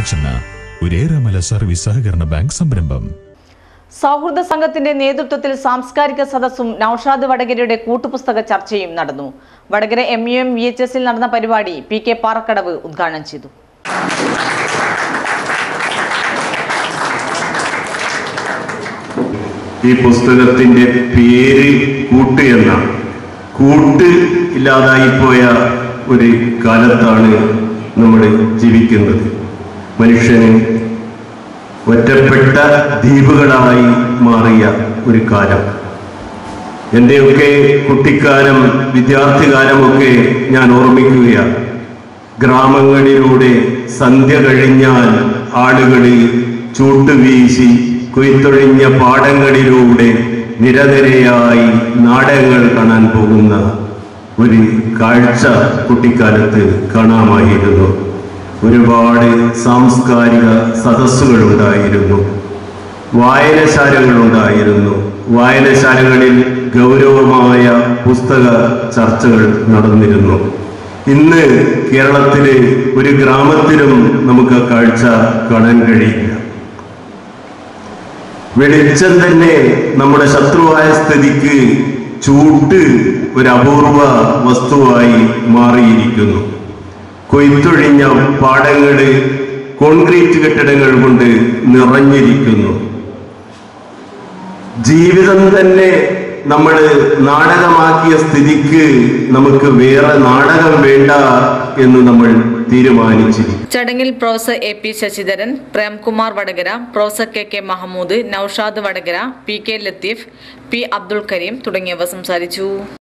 വെളിച്ചെണ്ണ ഒരേറെമല സർവീസ് സഹകരണ ബാങ്ക് സംരംഭം സൗഹൃദ സംഘത്തിന്റെ നേതൃത്വത്തിൽ സാംസ്കാരിക സദസ്സും നൌഷാദ് വടകരയുടെ കൂട്ടുപുസ്തക ചർച്ചയും നടന്നു Vadakara M U M V H എസിൽ നടന്ന പരിപാടി പി കെ പാറക്കടവ് ഉദ്ഘാടനം ചെയ്തു ഈ പുസ്തകത്തിന്റെ പേര് കൂട്ട് എന്നാണ് കൂട്ട് ഇല്ലാതായിപ്പോയ ഒരു കാലത്താണ് നമ്മൾ ജീവിക്കുന്നത് മനുഷ്യന് ഒറ്റപ്പെട്ട ദ്വീപുകളായി മാറിയ ഒരു കാലം എൻ്റെയൊക്കെ കുട്ടിക്കാലം വിദ്യാർത്ഥികാലമൊക്കെ ഞാൻ ഓർമ്മിക്കുകയാണ് ഗ്രാമങ്ങളിലൂടെ സന്ധ്യ കഴിഞ്ഞാൽ ആളുകൾ ചൂട്ടുവീശി കൊയ്ത്തൊഴിഞ്ഞ പാടങ്ങളിലൂടെ നിരനിരയായി നാടകങ്ങൾ കാണാൻ പോകുന്ന ഒരു കാഴ്ച കുട്ടിക്കാലത്ത് കാണാമായിരുന്നു ഒരുപാട് സാംസ്കാരിക സദസ്സുകൾ ഉണ്ടായിരുന്നു വായനശാലകൾ ഉണ്ടായിരുന്നു വായനശാലകളിൽ ഗൗരവമായ പുസ്തക ചർച്ചകൾ നടന്നിരുന്നു ഇന്ന് കേരളത്തിലെ ഒരു ഗ്രാമത്തിലും നമുക്ക് ആ കാഴ്ച കാണാൻ കഴിയില്ല വെളിച്ചം തന്നെ നമ്മുടെ ശത്രുവായ സ്ഥിതിക്ക് ചൂട്ട് ഒരു അപൂർവ വസ്തുവായി മാറിയിരിക്കുന്നു കൊയ്ത്തൊഴിഞ്ഞ പാടങ്ങള് കോൺക്രീറ്റ് കെട്ടിടങ്ങൾ കൊണ്ട് നിറഞ്ഞിരിക്കുന്നു ജീവിതം തന്നെ നമ്മൾ നാടകമാക്കിയ സ്ഥിതിക്ക് നമുക്ക് വേറെ നാടകം വേണ്ട എന്ന് നമ്മൾ തീരുമാനിച്ചിരിക്കും ചടങ്ങിൽ professor A P Sasidharan Premkumar Vadakara professor K K Mahmood Noushad Vadakara P K Latheef P Abdul Kareem തുടങ്ങിയവർ സംസാരിച്ചു